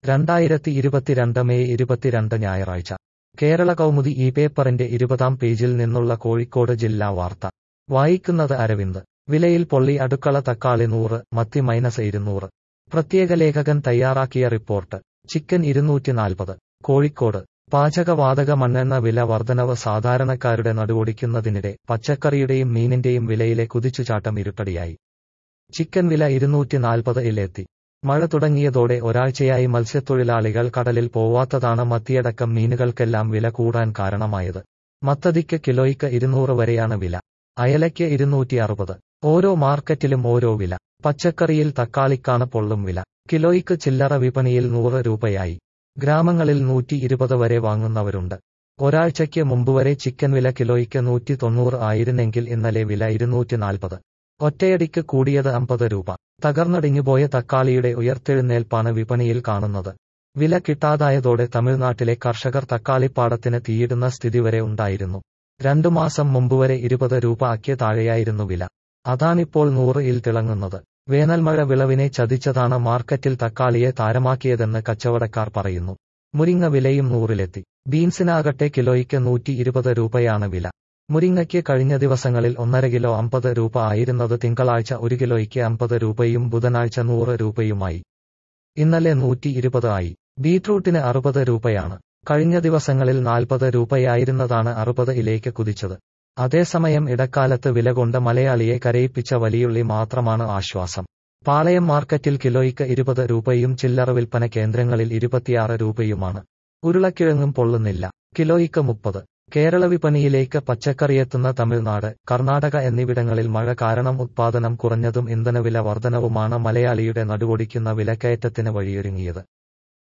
രണ്ടായിരത്തി ഇരുപത്തിരണ്ട് മെയ് ഇരുപത്തിരണ്ട് ഞായറാഴ്ച കേരള കൗമുദി ഈ പേപ്പറിന്റെ ഇരുപതാം പേജിൽ നിന്നുള്ള കോഴിക്കോട് ജില്ലാ വാർത്ത വായിക്കുന്നത് അരവിന്ദ് വിലയിൽ പൊള്ളി അടുക്കള തക്കാളി നൂറ് മത്തി മൈനസ് ഇരുന്നൂറ് പ്രത്യേക ലേഖകൻ തയ്യാറാക്കിയ റിപ്പോർട്ട് ചിക്കൻ ഇരുന്നൂറ്റി നാൽപ്പത് കോഴിക്കോട് പാചകവാതക മണ്ണെണ്ണ വില വർധനവ് സാധാരണക്കാരുടെ നടുവൊടിക്കുന്നതിനിടെ പച്ചക്കറിയുടെയും മീനിന്റെയും വിലയിലെ കുതിച്ചുചാട്ടം ഇരുട്ടടിയായി ചിക്കൻ വില ഇരുന്നൂറ്റി നാൽപ്പത് ഇലെത്തി മഴ തുടങ്ങിയതോടെ ഒരാഴ്ചയായി മത്സ്യത്തൊഴിലാളികൾ കടലിൽ പോവാത്തതാണ് മത്തിയടക്കം മീനുകൾക്കെല്ലാം വില കൂടാൻ കാരണമായത് മത്തതിക്ക് കിലോയ്ക്ക് ഇരുന്നൂറ് വരെയാണ് വില അയലയ്ക്ക് ഇരുന്നൂറ്റി അറുപത് ഓരോ മാർക്കറ്റിലും ഓരോ വില പച്ചക്കറിയിൽ തക്കാളിക്കാണ് പൊള്ളും വില കിലോയ്ക്ക് ചില്ലറ വിപണിയിൽ നൂറ് രൂപയായി ഗ്രാമങ്ങളിൽ നൂറ്റി ഇരുപത് വരെ വാങ്ങുന്നവരുണ്ട് ഒരാഴ്ചയ്ക്ക് മുമ്പ് വരെ ചിക്കൻ വില കിലോയ്ക്ക് നൂറ്റി തൊണ്ണൂറ് ആയിരുന്നെങ്കിൽ ഇന്നലെ വില ഇരുന്നൂറ്റി നാൽപ്പത് ഒറ്റയടിക്ക് കൂടിയത് അമ്പത് രൂപ തകർന്നടിഞ്ഞുപോയ തക്കാളിയുടെ ഉയർത്തെഴുന്നേൽപ്പാണ് വിപണിയിൽ കാണുന്നത് വില കിട്ടാതായതോടെ തമിഴ്നാട്ടിലെ കർഷകർ തക്കാളിപ്പാടത്തിന് തീയിടുന്ന സ്ഥിതി വരെ ഉണ്ടായിരുന്നു രണ്ടു മാസം മുമ്പ് വരെ ഇരുപത് രൂപ ആക്കിയ താഴെയായിരുന്നു വില അതാണിപ്പോൾ നൂറ് ഇൽ തിളങ്ങുന്നത് വേനൽമഴ വിളവിനെ ചതിച്ചതാണ് മാർക്കറ്റിൽ തക്കാളിയെ താരമാക്കിയതെന്ന് കച്ചവടക്കാർ പറയുന്നു മുരിങ്ങ വിലയും നൂറിലെത്തി ബീൻസിനാകട്ടെ കിലോയ്ക്ക് നൂറ്റി ഇരുപത് രൂപയാണ് വില മുരിങ്ങയ്ക്ക് കഴിഞ്ഞ ദിവസങ്ങളിൽ ഒന്നര കിലോ അമ്പത് രൂപ ആയിരുന്നത് തിങ്കളാഴ്ച ഒരു കിലോയ്ക്ക് അമ്പത് രൂപയും ബുധനാഴ്ച നൂറ് രൂപയുമായി ഇന്നലെ നൂറ്റി ഇരുപത് ആയി ബീറ്റ്റൂട്ടിന് അറുപത് രൂപയാണ് കഴിഞ്ഞ ദിവസങ്ങളിൽ നാൽപ്പത് രൂപയായിരുന്നതാണ് അറുപത് ഇലേക്ക് കുതിച്ചത് അതേസമയം ഇടക്കാലത്ത് വില കൊണ്ട് മലയാളിയെ കരയിപ്പിച്ച വലിയുള്ളി മാത്രമാണ് ആശ്വാസം പാളയം മാർക്കറ്റിൽ കിലോയ്ക്ക് ഇരുപത് രൂപയും ചില്ലറ വിൽപ്പന കേന്ദ്രങ്ങളിൽ ഇരുപത്തിയാറ് രൂപയുമാണ് ഉരുളക്കിഴങ്ങും പൊള്ളുന്നില്ല കിലോയ്ക്ക് മുപ്പത് കേരള വിപണിയിലേക്ക് പച്ചക്കറിയെത്തുന്ന തമിഴ്നാട് കർണാടക എന്നിവിടങ്ങളിൽ മഴ കാരണം ഉത്പാദനം കുറഞ്ഞതും ഇന്ധനവില വർധനവുമാണ് മലയാളിയുടെ നടുവൊടിക്കുന്ന വിലക്കയറ്റത്തിന് വഴിയൊരുങ്ങിയത്